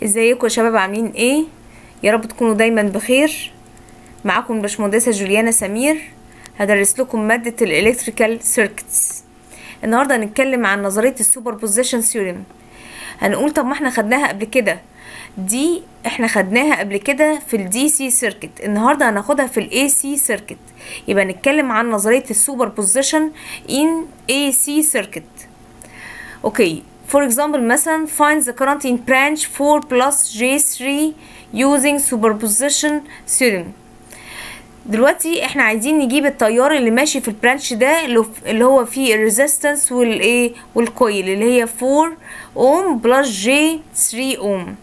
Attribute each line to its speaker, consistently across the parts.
Speaker 1: ازيكم يا شباب عاملين ايه يا رب تكونوا دايما بخير معاكم باشمهندسه جوليانا سمير هدرس لكم ماده الالكتريكال سيركتس النهارده هنتكلم عن نظريه السوبر بوزيشن ثيوريم هنقول طب ما احنا خدناها قبل كده دي احنا خدناها قبل كده في الدي سي سيركت النهارده هناخدها في الاي سي سيركت يبقى نتكلم عن نظريه السوبر بوزيشن ان اي سي سيركت اوكي For example مثلا find the current in branch 4 plus J3 using superposition theorem دلوقتي احنا عايزين نجيب التيار اللي ماشي في البرانش ده اللي هو فيه الريزيستنس والايه والكويل اللي هي 4 اوم بلس جي 3 اوم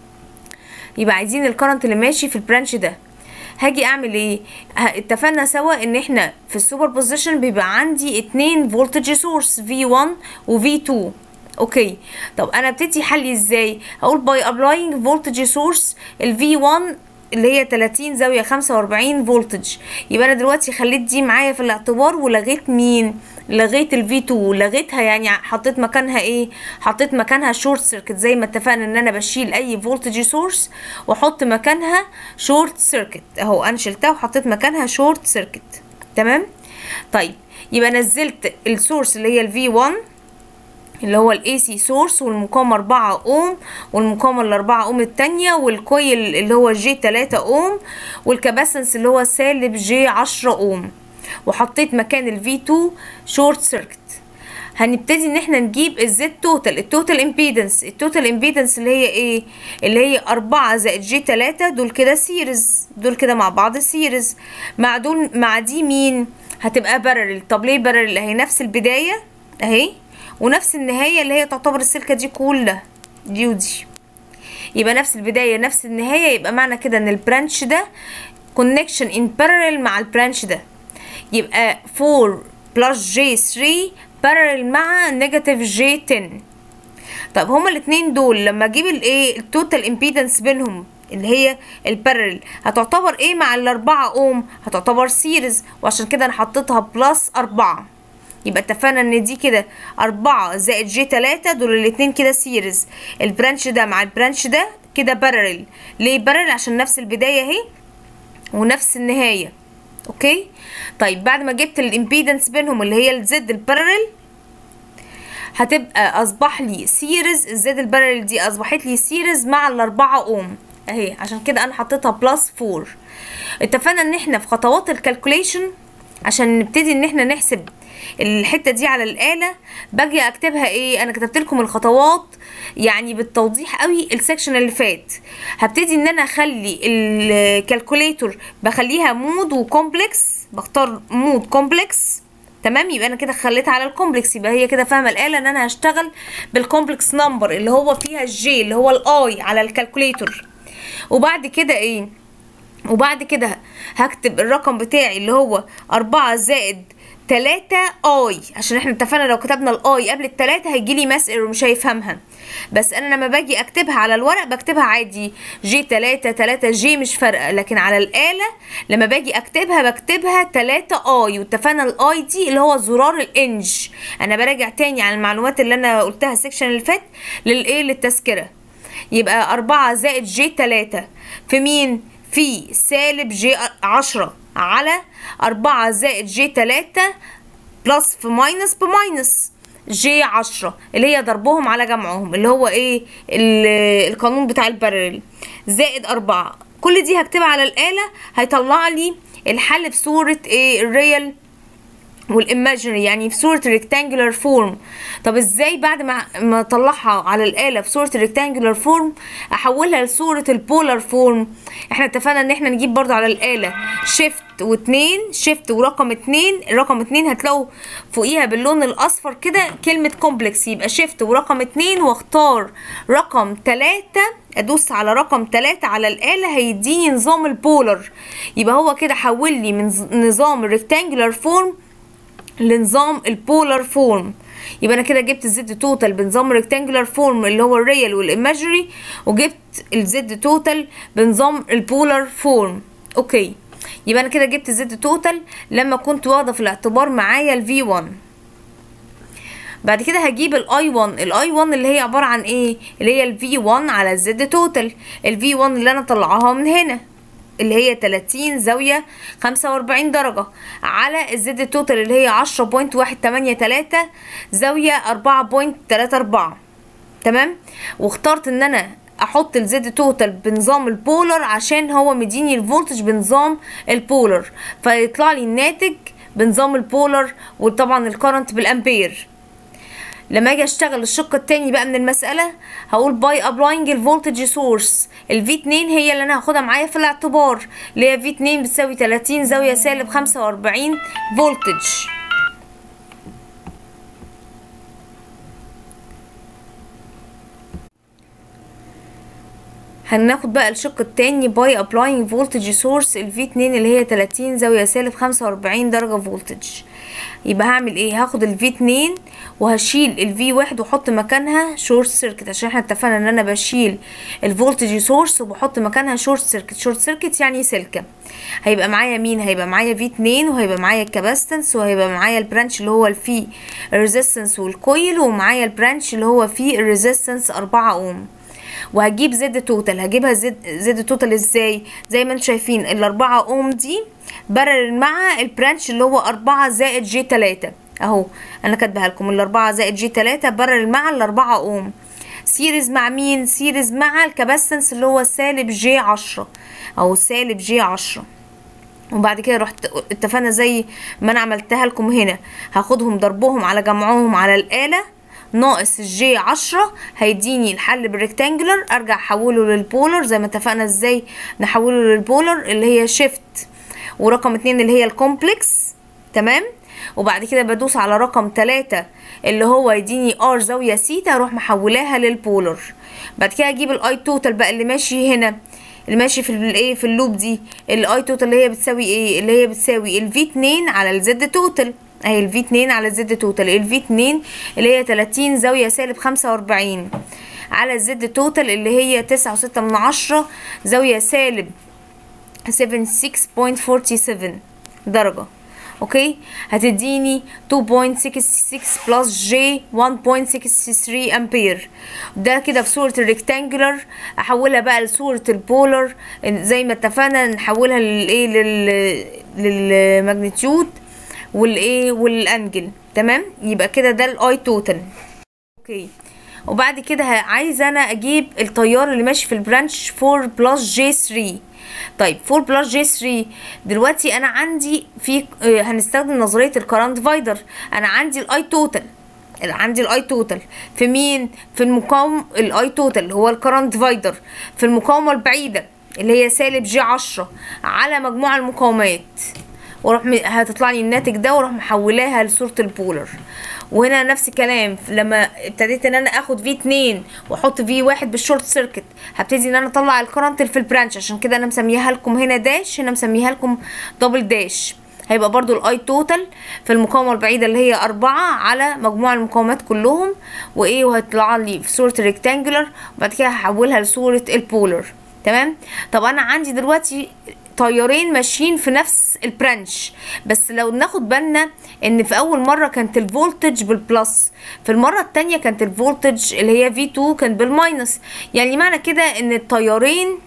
Speaker 1: يبقى عايزين الكرنت اللي ماشي في البرانش ده هاجي اعمل ايه اتفقنا سوا ان احنا في السوبر بوزيشن بيبقى عندي اتنين فولتج سورس V1 و V2 اوكي طب انا ابتدي حلي ازاي هقول باي ابلاينج فولتج سورس ال V1 اللي هي 30 زاويه 45 فولتج يبقى انا دلوقتي خليت دي معايا في الاعتبار ولغيت مين لغيت الفي 2 لغيتها يعني حطيت مكانها ايه حطيت مكانها شورت سيركت زي ما اتفقنا ان انا بشيل اي فولتج سورس واحط مكانها شورت سيركت اهو انا شلتها وحطيت مكانها شورت سيركت تمام طيب يبقى نزلت السورس اللي هي الفي 1 اللي هو الاي سي سورس والمقاومة 4 اوم والمقاومة الأربعة اوم التانية والكويل اللي هو جي 3 اوم والكباسنس اللي هو سالب جي 10 اوم وحطيت مكان الفي 2 شورت سيركت هنبتدي ان احنا نجيب الزد توتال التوتال امبيدنس التوتال امبيدنس اللي هي ايه اللي هي 4 زائد جي 3 دول كده سيريز دول كده مع بعض سيريز مع دول مع دي مين هتبقى بارل طب ليه بارل اهي نفس البدايه اهي ونفس النهايه اللي هي تعتبر السلكه دي كلها دي ودي يبقى نفس البدايه نفس النهايه يبقى معنى كده ان البرانش ده كونكشن ان بارل مع البرانش ده يبقى 4 بلس جي 3 بارل مع نيجاتيف جي 10 طب هما الاتنين دول لما اجيب الايه التوتال امبيدنس بينهم اللي هي البارل هتعتبر ايه مع الاربعة اوم هتعتبر سيريز وعشان كده انا حطيتها بلس اربعة يبقى اتفقنا ان دي كده أربعة زائد جي تلاتة دول الاتنين كده سيريز البرانش ده مع البرانش ده كده بارل ليه بارل عشان نفس البداية اهي ونفس النهاية اوكي طيب بعد ما جبت الامبيدنس بينهم اللي هي الزد البارل هتبقى اصبح لي سيريز الزد البارل دي اصبحت لي سيريز مع الاربعة اوم اهي عشان كده انا حطيتها بلس فور اتفقنا ان احنا في خطوات الكالكوليشن عشان نبتدي ان احنا نحسب الحته دي على الاله باجي اكتبها ايه انا كتبت لكم الخطوات يعني بالتوضيح قوي السكشن اللي فات هبتدي ان انا اخلي الكالكوليتور بخليها مود وكومبلكس بختار مود كومبلكس تمام يبقى انا كده خليتها على الكومبلكس يبقى هي كده فاهمه الاله ان انا هشتغل بالكومبلكس نمبر اللي هو فيها الجي اللي هو الاي على الكالكوليتور وبعد كده ايه وبعد كده هكتب الرقم بتاعي اللي هو أربعة زائد تلاتة اي عشان احنا اتفقنا لو كتبنا الاي قبل التلاتة هيجيلي ماس ايرور مش هيفهمها بس انا لما باجي اكتبها على الورق بكتبها عادي جي تلاتة تلاتة جي مش فارقة لكن على الآلة لما باجي اكتبها بكتبها تلاتة اي واتفقنا الاي دي اللي هو زرار الانج انا براجع تاني على المعلومات اللي انا قلتها السكشن اللي فات للايه للتذكرة يبقى أربعة زائد جي تلاتة في مين؟ في سالب جي عشرة على أربعة زائد جي تلاتة بلس في ماينس بماينس جي عشرة اللي هي ضربهم على جمعهم اللي هو ايه القانون بتاع البارل زائد أربعة كل دي هكتبها على الآلة هيطلع لي الحل في صورة ايه الريال والايماجينري يعني في صوره ريكتانجولار فورم طب ازاي بعد ما ما اطلعها على الاله في صوره ريكتانجولار فورم احولها لصوره البولار فورم احنا اتفقنا ان احنا نجيب برضو على الاله شيفت واتنين شيفت ورقم اتنين رقم اتنين هتلاقوا فوقيها باللون الاصفر كده كلمه كومبلكس يبقى شيفت ورقم اتنين واختار رقم تلاتة ادوس على رقم تلاتة على الآلة هيديني نظام البولر يبقى هو كده حول لي من نظام الريكتانجولار فورم لنظام البولار فورم يبقى انا كده جبت الزد توتال بنظام ريكتانجولار فورم اللي هو الريال والايماجري وجبت الزد توتال بنظام البولار فورم اوكي يبقى انا كده جبت الزد توتال لما كنت واخده في الاعتبار معايا الفي 1 بعد كده هجيب الاي 1 الاي 1 اللي هي عباره عن ايه اللي هي الفي 1 على الزد توتال الفي 1 اللي انا طلعها من هنا اللي هي 30 زاوية 45 درجة على الزد توتال اللي هي 10.183 زاوية 4.34 تمام واخترت ان انا احط الزد توتال بنظام البولر عشان هو مديني الفولتج بنظام البولر فيطلع لي الناتج بنظام البولر وطبعا الكرنت بالامبير لما اجي اشتغل الشق التاني بقى من المسألة هقول باي ابلاينج الفولتج سورس الفي 2 هي اللي انا هاخدها معايا في الاعتبار اللي هي في 2 بتساوي 30 زاوية سالب 45 فولتج هناخد بقى الشق التاني باي ابلاينج فولتج سورس الفي 2 اللي هي 30 زاوية سالب 45 درجة فولتج يبقى هعمل ايه هاخد الفي 2 وهشيل الفي 1 واحط مكانها شورت سيركت عشان احنا اتفقنا ان انا بشيل الفولتج سورس وبحط مكانها شورت سيركت شورت سيركت يعني سلكه هيبقى معايا مين هيبقى معايا في 2 وهيبقى معايا الكاباستنس وهيبقى معايا البرانش اللي هو فيه الريزيستنس والكويل ومعايا البرانش اللي هو فيه الريزيستنس 4 اوم وهجيب زد توتال هجيبها زد زد توتال ازاي زي ما انتم شايفين الاربعة اوم دي برر مع البرانش اللي هو أربعة زائد جي تلاتة اهو انا كاتبها لكم الاربعة زائد جي تلاتة برر مع الاربعة اوم سيريز مع مين سيريز مع الكاباستنس اللي هو سالب جي عشرة او سالب جي عشرة وبعد كده رحت اتفقنا زي ما انا عملتها لكم هنا هاخدهم ضربهم على جمعهم على الآلة ناقص الجي عشرة هيديني الحل بالريكتانجلر ارجع احوله للبولر زي ما اتفقنا ازاي نحوله للبولر اللي هي شيفت ورقم اتنين اللي هي الكومبلكس تمام وبعد كده بدوس على رقم تلاتة اللي هو يديني ار زاوية سيتا اروح محولاها للبولر بعد كده اجيب الاي توتال بقى اللي ماشي هنا اللي ماشي في الايه في اللوب دي الاي توتال اللي هي بتساوي ايه اللي هي بتساوي الفي 2 على الزد توتال اهي الفي 2 على الزد توتال الفي 2 اللي هي 30 زاوية سالب 45 على الزد توتال اللي هي تسعة وستة من عشرة زاوية سالب 76.47 درجة اوكي هتديني 2.66 بلس جي 1.63 امبير ده كده في صورة الريكتانجلر احولها بقى لصورة البولر زي ما اتفقنا نحولها للايه لل للماجنتيود والايه والانجل تمام يبقى كده ده الاي توتال اوكي وبعد كده عايزه انا اجيب التيار اللي ماشي في البرانش 4 بلس جي 3 طيب 4 بلس جي 3 دلوقتي انا عندي في آه هنستخدم نظريه الكرنت فايدر انا عندي الاي توتال عندي الاي توتال في مين في المقاوم الاي توتال هو الكرنت فايدر في المقاومه البعيده اللي هي سالب جي 10 على مجموع المقاومات واروح هتطلع لي الناتج ده واروح محولاها لصوره البولر وهنا نفس الكلام لما ابتديت ان انا اخد في 2 واحط في 1 بالشورت سيركت هبتدي ان انا اطلع الكرنت في البرانش عشان كده انا مسميها لكم هنا داش هنا مسميها لكم دبل داش هيبقى برضو الاي توتال في المقاومه البعيده اللي هي أربعة على مجموع المقاومات كلهم وايه وهتطلع لي في صوره الريكتانجلر وبعد كده هحولها لصوره البولر تمام طب انا عندي دلوقتي طيارين ماشيين في نفس البرانش بس لو ناخد بالنا ان في اول مره كانت الفولتج بالبلس في المره التانية كانت الفولتج اللي هي في 2 كان بالماينس يعني معنى كده ان الطيارين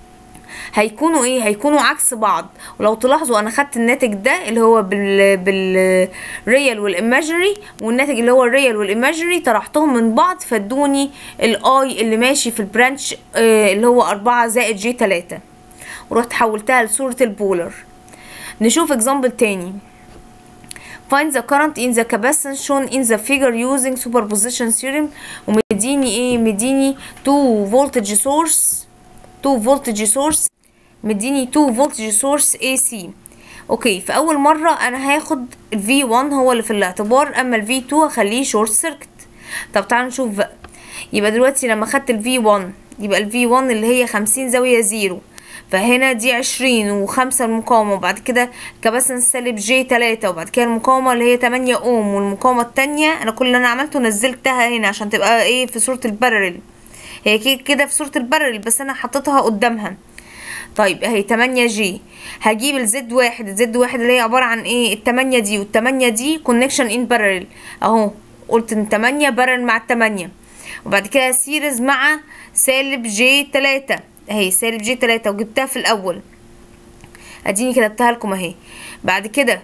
Speaker 1: هيكونوا ايه هيكونوا عكس بعض ولو تلاحظوا انا خدت الناتج ده اللي هو بال بالريال والايماجينري والناتج اللي هو الريال والايماجينري طرحتهم من بعض فادوني الاي اللي ماشي في البرانش آه اللي هو أربعة زائد جي تلاتة ورحت حولتها لصورة البولر نشوف اكزامبل تاني find the current in the capacitance shown in the figure using superposition theorem ومديني ايه مديني 2 voltage source 2 voltage source مديني 2 voltage source AC اوكي في اول مرة انا هاخد ال V1 هو اللي في الاعتبار اما ال V2 هخليه short circuit طب تعالوا نشوف بقى يبقى دلوقتي لما خدت ال V1 يبقى ال V1 اللي هي 50 زاوية زيرو فهنا دي عشرين وخمسة المقاومة وبعد كده كباسنس سالب جي تلاتة وبعد كده المقاومة اللي هي تمانية اوم والمقاومة التانية انا كل اللي انا عملته نزلتها هنا عشان تبقى ايه في صورة البارل هي كده في صورة البارل بس انا حطيتها قدامها طيب اهي تمانية جي هجيب الزد واحد الزد واحد اللي هي عبارة عن ايه التمانية دي والتمانية دي كونكشن ان بارل اهو قلت ان 8 بارل مع التمانية وبعد كده سيريز مع سالب جي تلاتة اهي سالب جي تلاتة وجبتها في الاول اديني كتبتها لكم اهي بعد كده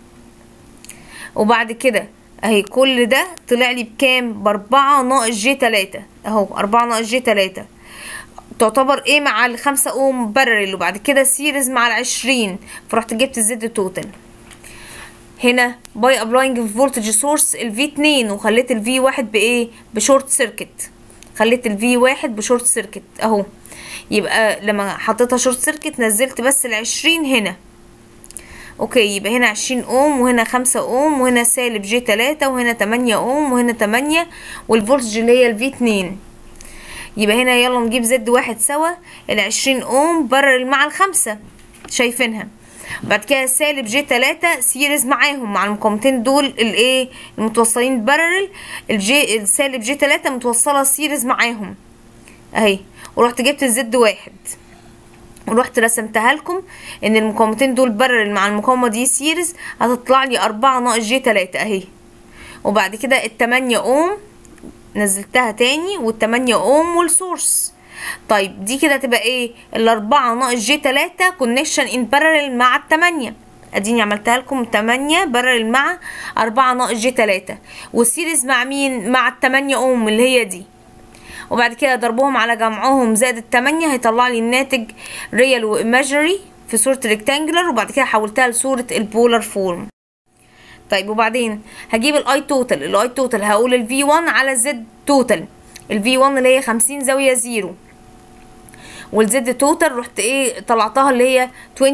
Speaker 1: وبعد كده اهي كل ده طلع لي بكام باربعة ناقص جي تلاتة اهو اربعة ناقص جي تلاتة تعتبر ايه مع الخمسة اوم بارل وبعد كده سيريز مع العشرين فرحت جبت الزد توتال هنا باي ابلاينج فولتج سورس الفي اتنين وخليت الفي واحد بايه بشورت سيركت خليت الفي واحد بشورت سيركت اهو يبقى لما حطيتها شورت سيركت نزلت بس العشرين هنا اوكي يبقى هنا عشرين اوم وهنا خمسة اوم وهنا سالب جي تلاتة وهنا تمانية اوم وهنا تمانية والفولتج اللي هي الفي اتنين يبقى هنا يلا نجيب زد واحد سوا العشرين اوم برر مع الخمسة شايفينها بعد كده سالب جي تلاتة سيريز معاهم مع المقاومتين دول الايه المتوصلين بارل الجي السالب جي تلاتة متوصلة سيريز معاهم اهي ورحت جبت الزد واحد ورحت رسمتها لكم ان المقاومتين دول بارل مع المقاومة دي سيريز هتطلع لي اربعة ناقص جي تلاتة اهي وبعد كده التمانية اوم نزلتها تاني والتمانية اوم والسورس طيب دي كده تبقى ايه الاربعة ناقص جي تلاتة كونكشن ان بارل مع التمانية اديني عملتها لكم تمانية بارل مع اربعة ناقص جي تلاتة والسيريز مع مين مع التمانية اوم اللي هي دي وبعد كده ضربهم على جمعهم زائد التمانية هيطلع لي الناتج ريال وايماجينري في صورة ريكتانجلر وبعد كده حولتها لصورة البولار فورم طيب وبعدين هجيب الاي توتال الاي توتال هقول الفي 1 على زد توتال الفي 1 اللي هي 50 زاوية زيرو والزد توتال رحت ايه طلعتها اللي هي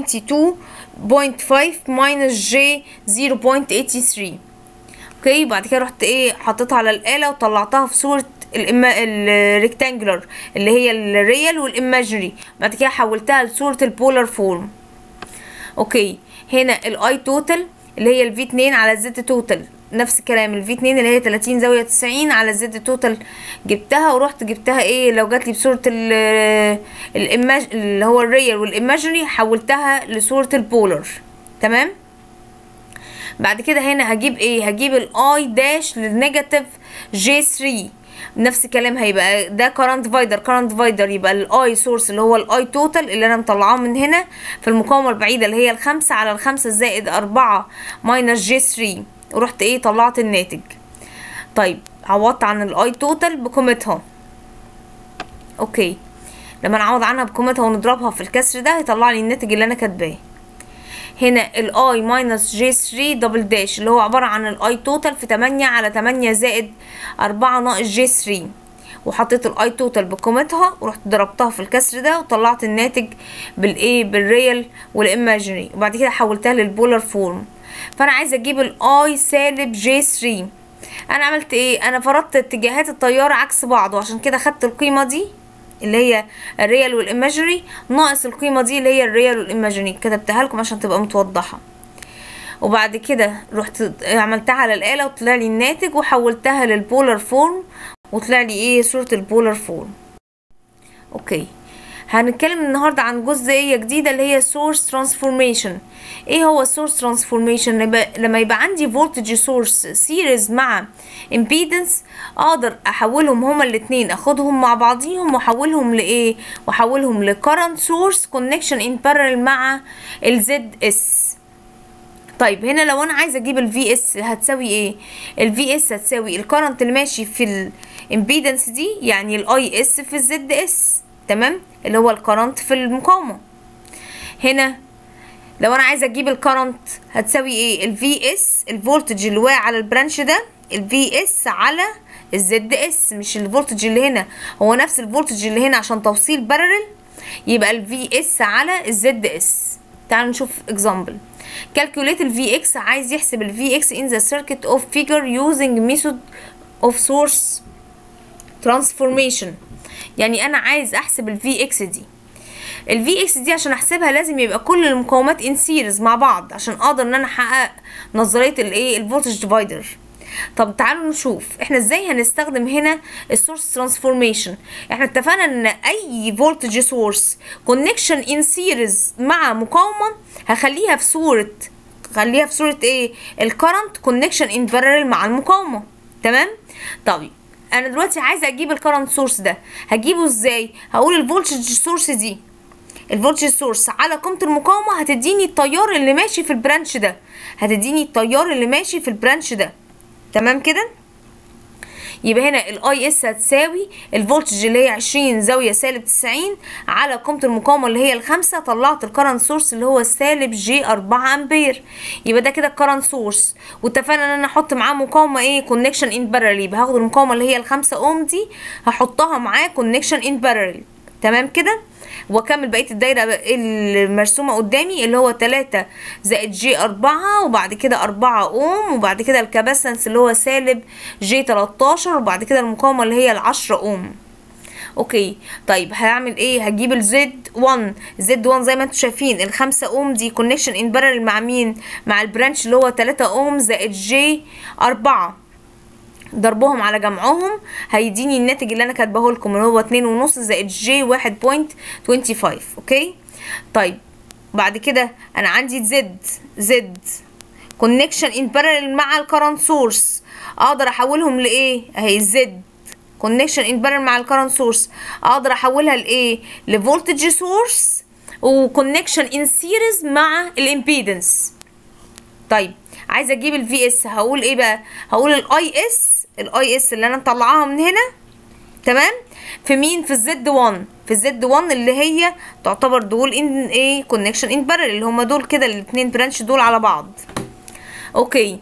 Speaker 1: 22.5 ماينس جي 0.83 اوكي بعد كده رحت ايه حطيتها على الآلة وطلعتها في صورة الريكتانجلر اللي هي الريال والايماجينري بعد كده حولتها لصورة البولار فورم اوكي هنا الاي توتال اللي هي الفي 2 على الزد توتال نفس الكلام الفي 2 اللي هي 30 زاويه 90 على الزد توتال جبتها ورحت جبتها ايه لو جات لي بصوره الإيماج اللي هو الريال والايماجينري حولتها لصوره البولر تمام بعد كده هنا هجيب ايه هجيب الاي داش للنيجاتيف جي 3 نفس الكلام هيبقى ده كارنت فايدر كارنت فايدر يبقى الاي سورس اللي هو الاي توتال اللي انا مطلعاه من هنا في المقاومه البعيده اللي هي الخمسة على الخمسة زائد أربعة ماينس جي 3 ورحت ايه طلعت الناتج طيب عوضت عن الاي توتال بقيمتها اوكي لما نعوض عنها بقيمتها ونضربها في الكسر ده هيطلع لي الناتج اللي انا كاتباه هنا الاي ماينس جي 3 دبل داش اللي هو عبارة عن الاي توتال في 8 على 8 زائد 4 ناقص جي 3 وحطيت الاي توتال بقيمتها ورحت ضربتها في الكسر ده وطلعت الناتج بالايه بالريال والايماجينري وبعد كده حولتها للبولار فورم فانا عايزه اجيب الاي سالب جي 3 انا عملت ايه انا فرضت اتجاهات التيار عكس بعض وعشان كده خدت القيمه دي اللي هي الريال والايماجينري ناقص القيمه دي اللي هي الريال والايماجينري كتبتها لكم عشان تبقى متوضحه وبعد كده رحت عملتها على الآلة وطلع لي الناتج وحولتها للبولار فورم وطلع لي ايه صورة البولار فورم اوكي هنتكلم النهارده عن جزئيه جديده اللي هي سورس ترانسفورميشن ايه هو السورس ترانسفورميشن لما يبقى عندي فولتج سورس سيريز مع امبيدنس اقدر احولهم هما الاثنين اخدهم مع بعضيهم واحولهم لايه واحولهم لكرنت سورس كونكشن ان بارل مع الزد اس طيب هنا لو انا عايزه اجيب الفي اس هتساوي ايه الفي اس هتساوي الكرنت اللي ماشي في الامبيدنس دي يعني الاي اس في الزد اس تمام اللي هو الكرنت في المقاومه هنا لو انا عايزه اجيب الكرنت هتساوي ايه الفي اس الفولتج اللي واقع على البرانش ده الفي اس على الزد اس مش الفولتج اللي هنا هو نفس الفولتج اللي هنا عشان توصيل بارل يبقى الفي اس على الزد اس تعالوا نشوف اكزامبل calculate ال Vx عايز يحسب ال Vx in the circuit of figure using method of source transformation يعني انا عايز احسب ال Vx دي ال Vx دي عشان احسبها لازم يبقى كل المقاومات in series مع بعض عشان اقدر ان انا احقق نظريه الايه الفولتج ديفايدر طب تعالوا نشوف احنا ازاي هنستخدم هنا السورس ترانسفورميشن احنا اتفقنا ان اي فولتج سورس كونكشن ان سيريز مع مقاومه هخليها في صوره خليها في صوره ايه الكرنت كونكشن ان بارل مع المقاومه تمام طيب انا دلوقتي عايزه اجيب الكرنت سورس ده هجيبه ازاي هقول الفولتج سورس دي الفولتج سورس على قيمه المقاومه هتديني التيار اللي ماشي في البرانش ده هتديني التيار اللي ماشي في البرانش ده تمام كده يبقى هنا الاي اس هتساوي الفولتج اللي هي 20 زاويه سالب 90 على قيمه المقاومه اللي هي الخمسة طلعت الكرنت سورس اللي هو السالب جي 4 امبير يبقى ده كده الكرنت سورس واتفقنا ان انا احط معاه مقاومه ايه كونكشن ان باراليل يبقى هاخد المقاومه اللي هي الخمسة اوم دي هحطها معاه كونكشن ان باراليل تمام كده واكمل بقيه الدايره المرسومه قدامي اللي هو 3 زائد جي 4 وبعد كده 4 اوم وبعد كده الكاباسنس اللي هو سالب جي 13 وبعد كده المقاومه اللي هي ال 10 اوم اوكي طيب هعمل ايه هجيب الزد 1 زد 1 زي ما انتم شايفين الخمسة اوم دي كونكشن ان بارل مع مين مع البرانش اللي هو 3 اوم زائد جي 4 ضربهم على جمعهم هيديني الناتج اللي انا كاتباه لكم اللي هو اتنين ونص زائد جي واحد بوينت توينتي فايف اوكي طيب بعد كده انا عندي زد زد كونكشن ان بارل مع الكرنت سورس اقدر احولهم لايه اهي زد كونكشن ان بارل مع الكرنت سورس اقدر احولها لايه لفولتج سورس وكونكشن ان سيريز مع الامبيدنس طيب عايزه اجيب الفي اس هقول ايه بقى هقول الاي اس الاي اس اللي انا مطلعاها من هنا تمام في مين في الزد 1 في الزد 1 اللي هي تعتبر دول ان ايه كونكشن ان بارل اللي هما دول كده الاثنين برانش دول على بعض اوكي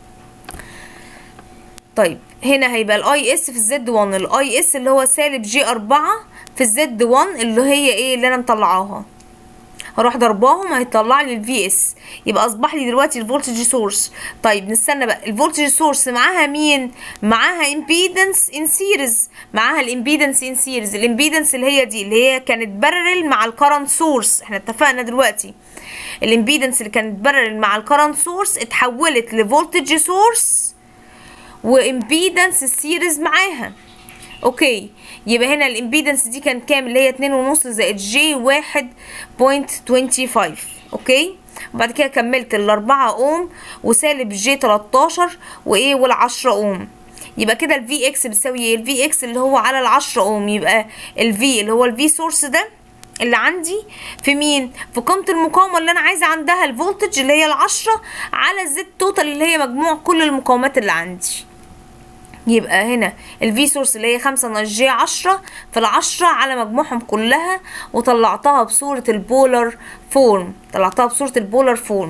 Speaker 1: طيب هنا هيبقى الاي اس في الزد 1 الاي اس اللي هو سالب جي 4 في الزد 1 اللي هي ايه اللي انا مطلعاها هروح ضرباهم هيطلع لي الفي اس يبقى اصبح لي دلوقتي الفولتج سورس طيب نستنى بقى الفولتج سورس معاها مين معاها امبيدنس ان سيريز معاها الامبيدنس ان سيريز الامبيدنس اللي هي دي اللي هي كانت بارل مع الكرنت سورس احنا اتفقنا دلوقتي الامبيدنس اللي كانت بارل مع الكرنت سورس اتحولت لفولتج سورس وامبيدنس السيريز معاها اوكي يبقى هنا الامبيدنس دي كان كام اللي هي اتنين ونص زائد جي واحد بوينت توينتي فايف اوكي وبعد كده كملت الاربعة اوم وسالب جي تلاتاشر وايه والعشرة اوم يبقى كده الفي اكس بتساوي ايه الفي اكس اللي هو على العشرة اوم يبقى الفي اللي هو الفي سورس ده اللي عندي في مين في قيمه المقاومه اللي انا عايزه عندها الفولتج اللي هي العشرة على الزد توتال اللي هي مجموع كل المقاومات اللي عندي يبقى هنا الفي سورس اللي هي خمسة ناقص جي عشرة في العشرة على مجموعهم كلها وطلعتها بصورة البولر فورم طلعتها بصورة البولر فورم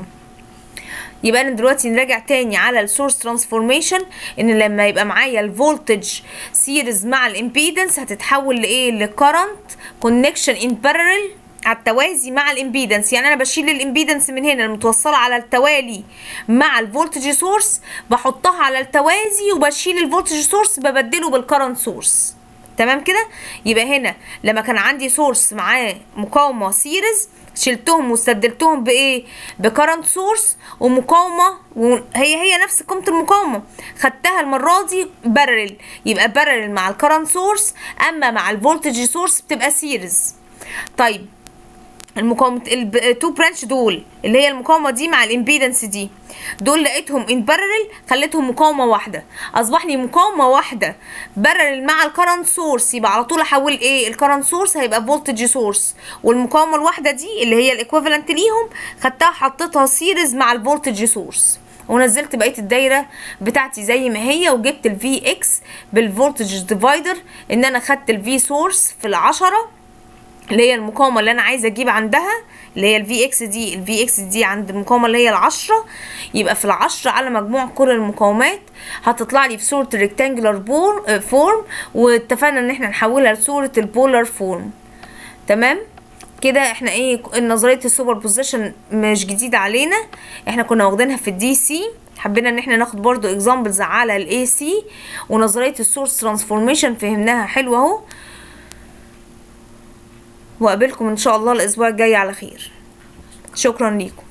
Speaker 1: يبقى انا دلوقتي نراجع تاني على السورس ترانسفورميشن ان لما يبقى معايا الفولتج سيريز مع الامبيدنس هتتحول لايه لكرنت كونكشن ان بارل على التوازي مع الامبيدنس يعني انا بشيل الامبيدنس من هنا المتوصله على التوالي مع الفولتج سورس بحطها على التوازي وبشيل الفولتج سورس ببدله بالكرنت سورس تمام كده يبقى هنا لما كان عندي سورس معاه مقاومه سيريز شلتهم واستبدلتهم بايه بكرنت سورس ومقاومه وهي هي نفس قيمه المقاومه خدتها المره دي بارل يبقى بارل مع الكرنت سورس اما مع الفولتج سورس بتبقى سيريز طيب المقاومة التو برانش دول اللي هي المقاومة دي مع الامبيدنس دي دول لقيتهم ان بارل خليتهم مقاومة واحدة اصبح لي مقاومة واحدة بارل مع الكرنت سورس يبقى على طول احول ايه الكرنت سورس هيبقى فولتج سورس والمقاومة الواحدة دي اللي هي الايكويفالنت ليهم خدتها حطيتها سيريز مع الفولتج سورس ونزلت بقيه الدايره بتاعتي زي ما هي وجبت الفي اكس بالفولتج ديفايدر ان انا خدت الفي سورس في العشرة اللي هي المقاومه اللي انا عايزه اجيب عندها اللي هي الفي اكس دي الفي اكس دي عند المقاومه اللي هي العشرة يبقى في العشرة على مجموع كل المقاومات هتطلع لي في صوره الريكتانجلر فورم واتفقنا ان احنا نحولها لصوره البولار فورم تمام كده احنا ايه نظريه السوبر بوزيشن مش جديده علينا احنا كنا واخدينها في الدي سي حبينا ان احنا ناخد برضو اكزامبلز على الاي سي ونظريه السورس ترانسفورميشن فهمناها حلوه اهو واقابلكم ان شاء الله الاسبوع الجاي على خير شكرا ليكم